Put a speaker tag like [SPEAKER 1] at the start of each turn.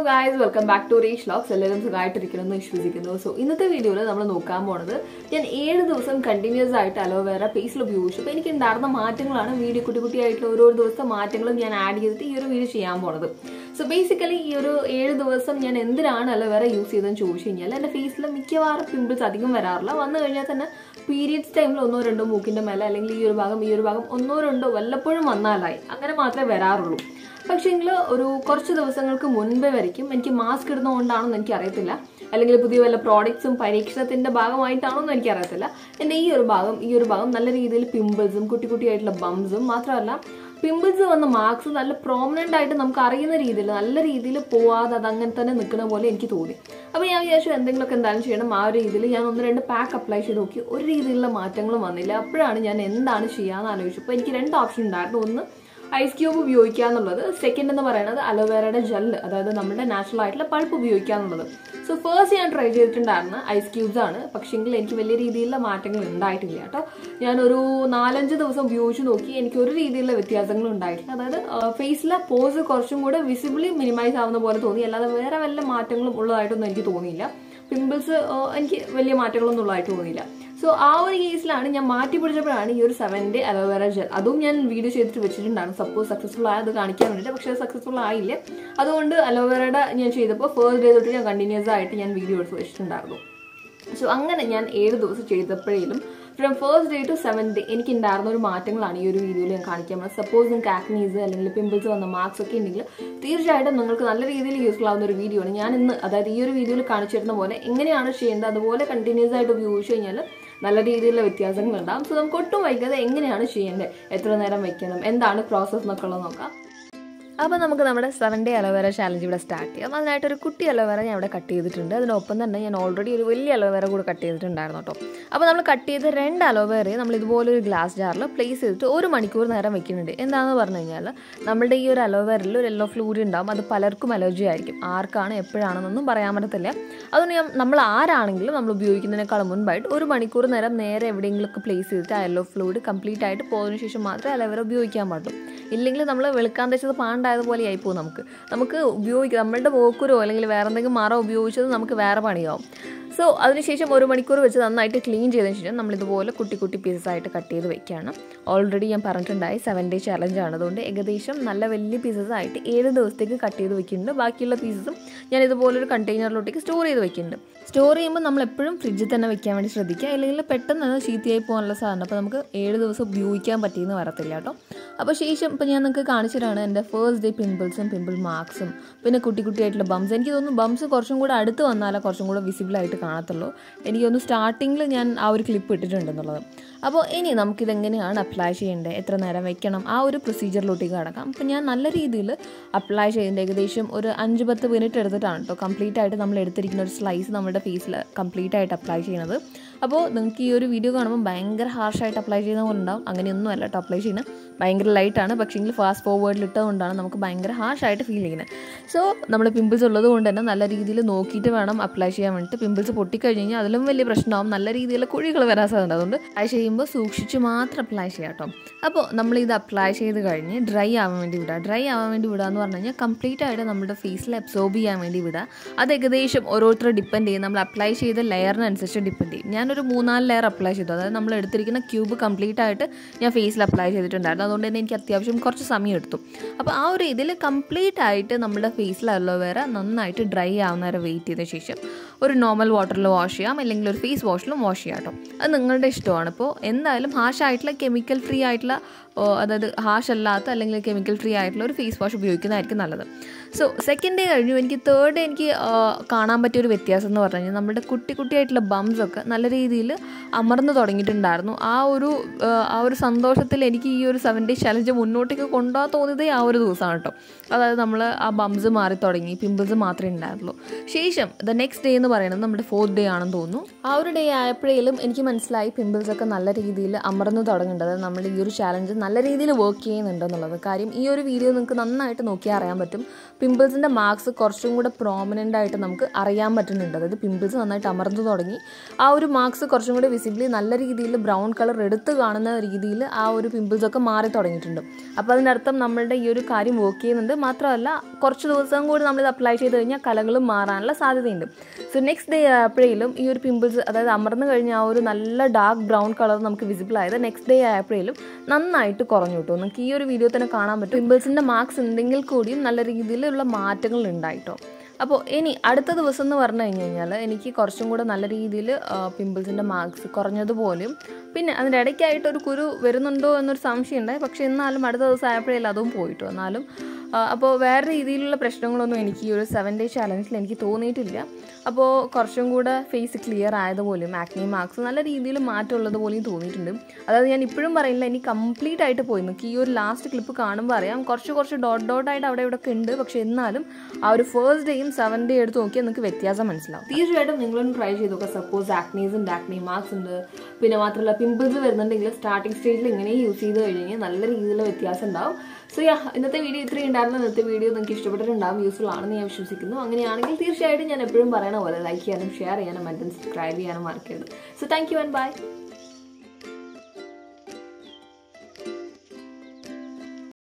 [SPEAKER 1] guys welcome back to Reesh Locks എല്ലാവരും സുഖമായിട്ടിരിക്കണമെന്ന് വിശ്വസിക്കുന്നു സോ ഇന്നത്തെ വീഡിയോയിൽ നമ്മൾ നോക്കാൻ പോണത് ഞാൻ ഏഴ് ദിവസം കണ്ടിന്യൂസ് ആയിട്ട് അലോവേറ പേസിൽ ഉപയോഗിച്ചു അപ്പോൾ എനിക്ക് ഉണ്ടായിരുന്ന മാറ്റങ്ങളാണ് വീഡിയോ കുട്ടി കുട്ടിയായിട്ടുള്ള ഓരോ ദിവസത്തെ മാറ്റങ്ങളും ഞാൻ ആഡ് ചെയ്തിട്ട് ഈ ഒരു വീഡിയോ ചെയ്യാൻ പോണത് സോ ബേസിക്കലി ഈ ഒരു ഏഴ് ദിവസം ഞാൻ എന്തിനാണ് അലോവേറ യൂസ് ചെയ്തതെന്ന് ചോദിച്ചു കഴിഞ്ഞാൽ എൻ്റെ ഫേസിൽ മിക്കവാറും പിമ്പിൾസ് അധികം വരാറില്ല വന്നു കഴിഞ്ഞാൽ തന്നെ പീരിയഡ്സ് ടൈമിൽ ഒന്നോ രണ്ടോ മൂക്കിൻ്റെ മേലെ അല്ലെങ്കിൽ ഈ ഒരു ഭാഗം ഈ ഒരു ഭാഗം ഒന്നോ രണ്ടോ വല്ലപ്പോഴും വന്നാലായി അങ്ങനെ മാത്രമേ വരാറുള്ളൂ പക്ഷേങ്കിൽ ഒരു കുറച്ച് ദിവസങ്ങൾക്ക് മുൻപേ വരയ്ക്കും എനിക്ക് മാസ്ക് ഇടുന്നതുകൊണ്ടാണെന്ന് എനിക്ക് അറിയത്തില്ല അല്ലെങ്കിൽ പുതിയ വല്ല പ്രോഡക്ട്സും പരീക്ഷണത്തിന്റെ ഭാഗമായിട്ടാണോ എന്ന് എനിക്ക് അറിയത്തില്ല എൻ്റെ ഈ ഒരു ഭാഗം ഈ ഒരു ഭാഗം നല്ല രീതിയിൽ പിമ്പിൾസും കുട്ടി കുട്ടിയായിട്ടുള്ള ബംസും മാത്രമല്ല പിമ്പിൾസ് വന്ന മാർക്സ് നല്ല പ്രോമിനൻ്റ് ആയിട്ട് നമുക്ക് അറിയുന്ന രീതിയിൽ നല്ല രീതിയിൽ പോവാതെ അത് അങ്ങനെ തന്നെ നിൽക്കുന്ന പോലെ എനിക്ക് തോന്നി അപ്പോൾ ഞാൻ വിചാരിച്ചു എന്തെങ്കിലുമൊക്കെ എന്തായാലും ചെയ്യണം ആ ഒരു രീതിയിൽ ഞാൻ ഒന്ന് രണ്ട് പാക്ക് അപ്ലൈ ചെയ്ത് നോക്കി ഒരു രീതിയിലുള്ള മാറ്റങ്ങളും വന്നില്ല അപ്പോഴാണ് ഞാൻ എന്താണ് ചെയ്യാമെന്ന് ആലോചിച്ചപ്പോൾ എനിക്ക് രണ്ട് ഓപ്ഷൻ ഉണ്ടായിരുന്നു ഒന്ന് ഐസ് ക്യൂബ് ഉപയോഗിക്കുക എന്നുള്ളത് സെക്കൻഡ് എന്ന് പറയുന്നത് അലോവേറയുടെ ജെല്ല് അതായത് നമ്മുടെ നാച്ചുറൽ ആയിട്ടുള്ള പൾപ്പ് ഉപയോഗിക്കുക എന്നുള്ളത് സോ ഫസ്റ്റ് ഞാൻ ട്രൈ ചെയ്തിട്ടുണ്ടായിരുന്ന ഐസ് ക്യൂബ്സ് ആണ് പക്ഷേങ്കിൽ എനിക്ക് വലിയ രീതിയിലുള്ള മാറ്റങ്ങൾ ഉണ്ടായിട്ടില്ല കേട്ടോ ഞാനൊരു നാലഞ്ച് ദിവസം ഉപയോഗിച്ച് നോക്കി എനിക്ക് ഒരു രീതിയിലുള്ള വ്യത്യാസങ്ങളും ഉണ്ടായിട്ടില്ല അതായത് ഫേസിലെ പോസ് കുറച്ചും കൂടെ വിസിബിളി മിനിമൈസ് ആവുന്ന പോലെ തോന്നി അല്ലാതെ വേറെ വല്ല മാറ്റങ്ങളും ഉള്ളതായിട്ടൊന്നും എനിക്ക് തോന്നിയില്ല പിമ്പിൾസ് എനിക്ക് വലിയ മാറ്റങ്ങളൊന്നും ഉള്ളതായിട്ട് തോന്നിയില്ല സോ ആ ഒരു കേസിലാണ് ഞാൻ മാറ്റി പിടിച്ചപ്പോഴാണ് ഈ ഒരു സെവൻ്റെ അലോവേറ ജെൽ അതും ഞാൻ വീഡിയോ ചെയ്തിട്ട് വെച്ചിട്ടുണ്ടായിരുന്നു സപ്പോസ് സക്സസ്ഫുൾ ആയത് കാണിക്കാൻ വേണ്ടിയിട്ട് പക്ഷേ സക്സസ്ഫുൾ ആയില്ല അതുകൊണ്ട് അലോവേറയുടെ ഞാൻ ചെയ്തപ്പോൾ ഫസ്റ്റ് ഡേ തൊട്ട് ഞാൻ കണ്ടിന്യൂസ് ആയിട്ട് ഞാൻ വീഡിയോ എടുത്ത് വെച്ചിട്ടുണ്ടായിരുന്നു സോ അങ്ങനെ ഞാൻ ഏഴ് ദിവസം ചെയ്തപ്പോഴേലും from first day to seven day എനിക്ക് ഉണ്ടായിരുന്ന ഒരു മാറ്റങ്ങളാണ് ഈ ഒരു വീഡിയോയിൽ ഞാൻ കാണിക്കാൻ പോകുന്നത് സപ്പോസ് നിങ്ങൾക്ക് ആക്നീസ് അല്ലെങ്കിൽ പിമ്പിൾസ് വന്ന മാർക്സ് ഒക്കെ ഉണ്ടെങ്കിൽ തീർച്ചയായിട്ടും നിങ്ങൾക്ക് നല്ല രീതിയിൽ യൂസ്ഫുൾ ആവുന്ന ഒരു വീഡിയോ ആണ് ഞാൻ ഇന്ന് അതായത് ഈ ഒരു വീഡിയോയിൽ കാണിച്ചു തരുന്ന പോലെ എങ്ങനെയാണ് ചെയ്യേണ്ടത് അതുപോലെ കണ്ടിന്യൂസ് ആയിട്ട് ഉപയോഗിച്ച് കഴിഞ്ഞാൽ നല്ല രീതിയിലുള്ള വ്യത്യാസങ്ങൾ ഉണ്ടാകും സോ നമുക്ക് ഒട്ടും വൈകാതെ എങ്ങനെയാണ് ചെയ്യേണ്ടത് എത്ര നേരം വെക്കണം എന്താണ് പ്രോസസ്സ് എന്നൊക്കെ ഉള്ളത് നോക്കാം അപ്പോൾ നമുക്ക് നമ്മുടെ സെവൻ ഡേ അലോവേറ ചാലഞ്ച് ഇവിടെ സ്റ്റാർട്ട് ചെയ്യാം അതിനായിട്ട് ഒരു കുട്ടി അലോവേറ ഞാൻ ഇവിടെ കട്ട് ചെയ്തിട്ടുണ്ട് അതിനൊപ്പം തന്നെ ഞാൻ ഓൾറെഡി ഒരു വലിയ അലോവേറ കൂടെ കട്ട് ചെയ്തിട്ടുണ്ടായിരുന്നു കേട്ടോ അപ്പോൾ നമ്മൾ കട്ട് ചെയ്ത് രണ്ട് അലോവേറയെ നമ്മൾ ഇതുപോലെ ഒരു ഗ്ലാസ് ജാറിൽ പ്ലേസ് ചെയ്തിട്ട് ഒരു മണിക്കൂർ നേരം വെക്കുന്നുണ്ട് എന്താണെന്ന് പറഞ്ഞു കഴിഞ്ഞാൽ നമ്മുടെ ഈ ഒരു അലോവേറയിൽ ഒരു യെല്ലോ ഫ്ലൂഡ് ഉണ്ടാവും അത് പലർക്കും അലർജി ആയിരിക്കും ആർക്കാണ് എപ്പോഴാണെന്നൊന്നും പറയാൻ പറ്റത്തില്ല അതുകൊണ്ട് ഞാൻ നമ്മൾ ആരാണെങ്കിലും നമ്മൾ ഉപയോഗിക്കുന്നതിനേക്കാൾ മുൻപായിട്ട് ഒരു മണിക്കൂർ നേരം നേരെ എവിടെയെങ്കിലുമൊക്കെ പ്ലേസ് ചെയ്തിട്ട് ആ യെല്ലോ ഫ്ലൂഡ് കംപ്ലീറ്റ് ആയിട്ട് പോയതിനു ശേഷം മാത്രമേ അലോവേറ ഉപയോഗിക്കാൻ പാടുള്ളൂ ഇല്ലെങ്കിൽ നമ്മൾ വെളുക്കാൻ തേച്ചത് പാണ്ടായതുപോലെ ആയിപ്പോകും നമുക്ക് നമുക്ക് ഉപയോഗിക്കാം നമ്മളുടെ മോക്കുരോ അല്ലെങ്കിൽ വേറെ എന്തെങ്കിലും മറ ഉപയോഗിച്ചത് നമുക്ക് വേറെ പണിയാവും സോ അതിനുശേഷം ഒരു മണിക്കൂർ വെച്ച് നന്നായിട്ട് ക്ലീൻ ചെയ്തതിന് ശേഷം നമ്മൾ ഇതുപോലെ കുട്ടി കുട്ടി പീസസ് ആയിട്ട് കട്ട് ചെയ്ത് വെക്കുകയാണ് ഓൾറെഡി ഞാൻ പറഞ്ഞിട്ടുണ്ടായി സെവൻ ഡേ ചലഞ്ച് ആണ് അതുകൊണ്ട് ഏകദേശം നല്ല വലിയ പീസസ് ആയിട്ട് ഏഴ് ദിവസത്തേക്ക് കട്ട് ചെയ്ത് വെക്കുന്നുണ്ട് ബാക്കിയുള്ള പീസസും ഞാൻ ഇതുപോലൊരു കണ്ടെയ്നറിലോട്ടേക്ക് സ്റ്റോർ ചെയ്ത് വെക്കുന്നുണ്ട് സ്റ്റോർ ചെയ്യുമ്പോൾ നമ്മൾ എപ്പോഴും ഫ്രിഡ്ജിൽ തന്നെ വെക്കാൻ വേണ്ടി ശ്രദ്ധിക്കുക അല്ലെങ്കിൽ പെട്ടെന്ന് തന്നെ ചീത്തയായി പോകാനുള്ള സാധനം അപ്പോൾ നമുക്ക് ഏഴ് ദിവസം ഉപയോഗിക്കാൻ പറ്റിയെന്ന് വരത്തില്ല കേട്ടോ അപ്പോൾ ശേഷം ഇപ്പോൾ ഞാൻ നിങ്ങൾക്ക് കാണിച്ചു തരാണ് എൻ്റെ ഫസ്റ്റ് ഡേ പിമ്പിൾസും പിമ്പിൾ മാർക്സും പിന്നെ കുട്ടി കുട്ടിയായിട്ടുള്ള ബംസ് എനിക്ക് തോന്നുന്നു ബംസ് കുറച്ചും കൂടെ അടുത്ത് വന്നാലേ കുറച്ചും കൂടെ വിസിബിളായിട്ട് കാണത്തുള്ളൂ എനിക്ക് തോന്നുന്നു സ്റ്റാർട്ടിങ്ങിൽ ഞാൻ ആ ഒരു ക്ലിപ്പ് ഇട്ടിട്ടുണ്ടെന്നുള്ളത് അപ്പോൾ ഇനി നമുക്കിതെങ്ങനെയാണ് അപ്ലൈ ചെയ്യേണ്ടത് എത്ര നേരം വെക്കണം ആ ഒരു പ്രൊസീജിയറിലോട്ടേക്ക് കടക്കാം അപ്പോൾ ഞാൻ നല്ല രീതിയിൽ അപ്ലൈ ചെയ്യുന്നത് ഏകദേശം ഒരു അഞ്ച് പത്ത് മിനിറ്റ് എടുത്തിട്ടാണ് കേട്ടോ കംപ്ലീറ്റ് ആയിട്ട് നമ്മൾ എടുത്തിരിക്കുന്ന ഒരു സ്ലൈസ് നമ്മുടെ ഫേസിൽ കംപ്ലീറ്റ് ആയിട്ട് അപ്ലൈ ചെയ്യുന്നത് അപ്പോൾ നിങ്ങൾക്ക് ഈ ഒരു വീഡിയോ കാണുമ്പോൾ ഭയങ്കര ഹാർഷായിട്ട് അപ്ലൈ ചെയ്യുന്ന പോലെ ഉണ്ടാവും അങ്ങനെയൊന്നും അല്ല കേട്ടോ അപ്ലൈ ചെയ്യുന്നത് ഭയങ്കര ലൈറ്റാണ് പക്ഷേങ്കിൽ ഫാസ്റ്റ് ഫോർവേഡിൽ ഇട്ടതുകൊണ്ടാണ് നമുക്ക് ഭയങ്കര ഹാർഷായിട്ട് ഫീൽ ചെയ്യുന്നത് സോ നമ്മൾ പിമ്പിൾസ് ഉള്ളത് കൊണ്ട് തന്നെ നല്ല രീതിയിൽ നോക്കിയിട്ട് വേണം അപ്ലൈ ചെയ്യാൻ വേണ്ടിയിട്ട് പിമ്പിൾസ് പൊട്ടിക്കഴിഞ്ഞ് കഴിഞ്ഞാൽ അതിലും വലിയ പ്രശ്നമാവും നല്ല രീതിയിൽ കുഴികൾ വരാൻ സാധ്യത അതുകൊണ്ട് അപ്ലൈ ചെയ്യുമ്പോൾ സൂക്ഷിച്ച് മാത്രം അപ്ലൈ ചെയ്യാം കേട്ടോ അപ്പോൾ നമ്മൾ ഇത് അപ്ലൈ ചെയ്ത് കഴിഞ്ഞ് ഡ്രൈ ആവാൻ വേണ്ടി വിടുക ഡ്രൈ ആവാൻ വേണ്ടി വിടുക എന്ന് പറഞ്ഞു കഴിഞ്ഞാൽ കംപ്ലീറ്റ് ആയിട്ട് നമ്മുടെ ഫേസിൽ അബ്സോർബ് ചെയ്യാൻ വേണ്ടി വിടുക അത് ഏകദേശം ഓരോരുത്തർ ഡിപ്പെൻഡ് ചെയ്യും നമ്മൾ അപ്ലൈ ചെയ്ത ലെയറിനനുസരിച്ച് ഡിപ്പെൻഡ് ചെയ്യും ഞാനൊരു മൂന്നാല് ലെയർ അപ്ലൈ ചെയ്തു അതായത് നമ്മൾ എടുത്തിരിക്കുന്ന ക്യൂബ് കംപ്ലീറ്റ് ആയിട്ട് ഞാൻ ഫേസിൽ അപ്ലൈ ചെയ്തിട്ടുണ്ടായിരുന്നു അതുകൊണ്ട് തന്നെ എനിക്ക് അത്യാവശ്യം കുറച്ച് സമയം എടുത്തു അപ്പോൾ ആ ഒരു ഇതിൽ കംപ്ലീറ്റ് ആയിട്ട് നമ്മുടെ ഫേസിൽ അലോവേറ നന്നായിട്ട് ഡ്രൈ ആവുന്ന വരെ വെയിറ്റ് ചെയ്ത ശേഷം ഒരു നോർമൽ വാട്ടറിൽ വാഷ് ചെയ്യാം അല്ലെങ്കിൽ ഒരു ഫേസ് വാഷിലും വാഷ് ചെയ്യാം കേട്ടോ അത് നിങ്ങളുടെ ഇഷ്ടമാണ് ഇപ്പോൾ എന്തായാലും ഹാഷായിട്ടുള്ള കെമിക്കൽ ഫ്രീ ആയിട്ടുള്ള അതായത് ഹാഷ് അല്ലാത്ത അല്ലെങ്കിൽ കെമിക്കൽ ഫ്രീ ആയിട്ടുള്ള ഒരു ഫേസ് വാഷ് ഉപയോഗിക്കുന്നതായിരിക്കും നല്ലത് സോ സെക്കൻഡ് ഡേ കഴിഞ്ഞു എനിക്ക് തേർഡ് ഡേ എനിക്ക് കാണാൻ പറ്റിയ ഒരു വ്യത്യാസം എന്ന് പറഞ്ഞു കഴിഞ്ഞാൽ നമ്മുടെ കുട്ടി കുട്ടിയായിട്ടുള്ള ബംസ് ഒക്കെ നല്ല രീതിയിൽ അമർന്നു തുടങ്ങിയിട്ടുണ്ടായിരുന്നു ആ ഒരു ആ ഒരു സന്തോഷത്തിൽ എനിക്ക് ഈ ഒരു സെവൻ ഡേ ചലഞ്ച് മുന്നോട്ടേക്ക് കൊണ്ടുപോകാൻ തോന്നിയതേ ആ ഒരു ദിവസമാണ് കേട്ടോ അതായത് നമ്മൾ ആ ബംസ് മാറി തുടങ്ങി പിമ്പിൾസ് മാത്രമേ ഉണ്ടായിരുന്നുള്ളൂ ശേഷം ദ നെക്സ്റ്റ് ഡേ എന്ന് പറയുന്നത് നമ്മുടെ ഫോർത്ത് ഡേ ആണെന്ന് തോന്നുന്നു ആ ഒരു ഡേ ആയപ്പോഴേലും എനിക്ക് മനസ്സിലായി പിമ്പിൾസ് ഒക്കെ നല്ല രീതിയിൽ അമർന്നു തുടങ്ങേണ്ടത് നമ്മൾ ഈ ഒരു ചാലഞ്ച് നല്ല രീതിയിൽ വർക്ക് ചെയ്യുന്നുണ്ടെന്നുള്ളത് കാര്യം ഈ ഒരു വീഡിയോ നിങ്ങൾക്ക് നന്നായിട്ട് നോക്കിയാൽ അറിയാൻ പറ്റും പിമ്പിൾസിൻ്റെ മാർക്സ് കുറച്ചും കൂടെ പ്രോമിനൻ്റ് ആയിട്ട് നമുക്ക് അറിയാൻ പറ്റുന്നുണ്ട് അതായത് പിമ്പിൾസ് നന്നായിട്ട് അമർന്നു തുടങ്ങി ആ ഒരു മാർക്സ് കുറച്ചും കൂടെ വിസിബിളി നല്ല രീതിയിൽ ബ്രൗൺ കളർ എടുത്ത് കാണുന്ന രീതിയിൽ ആ ഒരു പിമ്പിൾസ് ഒക്കെ മാറി തുടങ്ങിയിട്ടുണ്ട് അപ്പോൾ അതിൻ്റെ അർത്ഥം നമ്മളുടെ ഈ ഒരു കാര്യം വർക്ക് ചെയ്യുന്നുണ്ട് മാത്രമല്ല കുറച്ച് ദിവസം കൂടി നമ്മളിത് അപ്ലൈ ചെയ്ത് കഴിഞ്ഞാൽ കലകളും മാറാനുള്ള സാധ്യതയുണ്ട് സോ നെക്സ്റ്റ് ഡേ ആയപ്പോഴേലും ഈ ഒരു പിമ്പിൾസ് അതായത് അമർന്നു കഴിഞ്ഞ ആ ഒരു നല്ല ഡാർക്ക് ബ്രൗൺ കളർ നമുക്ക് വിസിബിൾ ആയത് നെക്സ്റ്റ് ഡേ ആയപ്പോഴേലും നന്നായിട്ട് കുറഞ്ഞു കിട്ടും നമുക്ക് ഈ ഒരു വീഡിയോ തന്നെ കാണാൻ പറ്റും പിമ്പിൾസിൻ്റെ മാർക്സ് ഉണ്ടെങ്കിൽ കൂടിയും നല്ല രീതിയിലുള്ള മാറ്റങ്ങൾ ഉണ്ടായിട്ടോ അപ്പോൾ ഇനി അടുത്ത ദിവസം എന്ന് പറഞ്ഞു കഴിഞ്ഞ് കഴിഞ്ഞാൽ എനിക്ക് കുറച്ചും കൂടെ നല്ല രീതിയിൽ പിമ്പിൾസിൻ്റെ മാർക്സ് കുറഞ്ഞതുപോലെയും പിന്നെ അതിൻ്റെ ഇടയ്ക്കായിട്ട് ഒരു കുരു വരുന്നുണ്ടോ എന്നൊരു സംശയം ഉണ്ടായി പക്ഷേ എന്നാലും അടുത്ത ദിവസം ആയപ്പോഴേലും അതും പോയിട്ടു എന്നാലും അപ്പോൾ വേറെ രീതിയിലുള്ള പ്രശ്നങ്ങളൊന്നും എനിക്ക് ഈ ഒരു സെവൻ ഡേ ചാലഞ്ചിൽ എനിക്ക് തോന്നിയിട്ടില്ല അപ്പോൾ കുറച്ചും കൂടെ ഫേസ് ക്ലിയർ ആയതുപോലെയും ആക്നി മാർക്സ് നല്ല രീതിയിൽ മാറ്റമുള്ളത് പോലെയും തോന്നിയിട്ടുണ്ട് അതായത് ഞാൻ ഇപ്പോഴും പറയില്ല എനിക്ക് കംപ്ലീറ്റ് ആയിട്ട് പോയി നോക്കി ഈ ഒരു ലാസ്റ്റ് ക്ലിപ്പ് കാണുമ്പോൾ അറിയാം കുറച്ച് കുറച്ച് ഡോട്ട് ഡോട്ട് ആയിട്ട് അവിടെ ഇവിടെ ഒക്കെ ഉണ്ട് പക്ഷെ എന്നാലും ആ ഒരു ഫസ്റ്റ് ഡേയും സെവൻ ഡേ എടുത്ത് നോക്കിയാൽ നിങ്ങൾക്ക് വ്യത്യാസം മനസ്സിലാവും തീർച്ചയായിട്ടും നിങ്ങളൊന്ന് ട്രൈ ചെയ്ത് നോക്കുക സപ്പോസ് ആക്നീസ് ഉണ്ട് ആക്നി മാർക്സ് ഉണ്ട് പിന്നെ മാത്രമല്ല പിമ്പിൾസ് വരുന്നുണ്ടെങ്കിൽ സ്റ്റാർട്ടിംഗ് സ്റ്റേജിൽ ഇങ്ങനെ യൂസ് ചെയ്ത് കഴിഞ്ഞാൽ നല്ല രീതിയിലുള്ള വ്യത്യാസം ഉണ്ടാവും സോ യാ ഇന്നത്തെ വീഡിയോ ഇത്രയും ഉണ്ടായിരുന്നു ഇന്നത്തെ വീഡിയോ നിങ്ങൾക്ക് ഇഷ്ടപ്പെട്ടിട്ടുണ്ടാവും യൂസ്ഫുൾ ആണെന്ന് ഞാൻ വിശ്വസിക്കുന്നു അങ്ങനെയാണെങ്കിൽ തീർച്ചയായിട്ടും ഞാൻ എപ്പോഴും പറയണ പോലെ ലൈക്ക് ചെയ്യാനും ഷെയർ ചെയ്യാനും മറ്റും സബ്സ്ക്രൈബ് ചെയ്യാനും മറക്കരുത് so thank you and by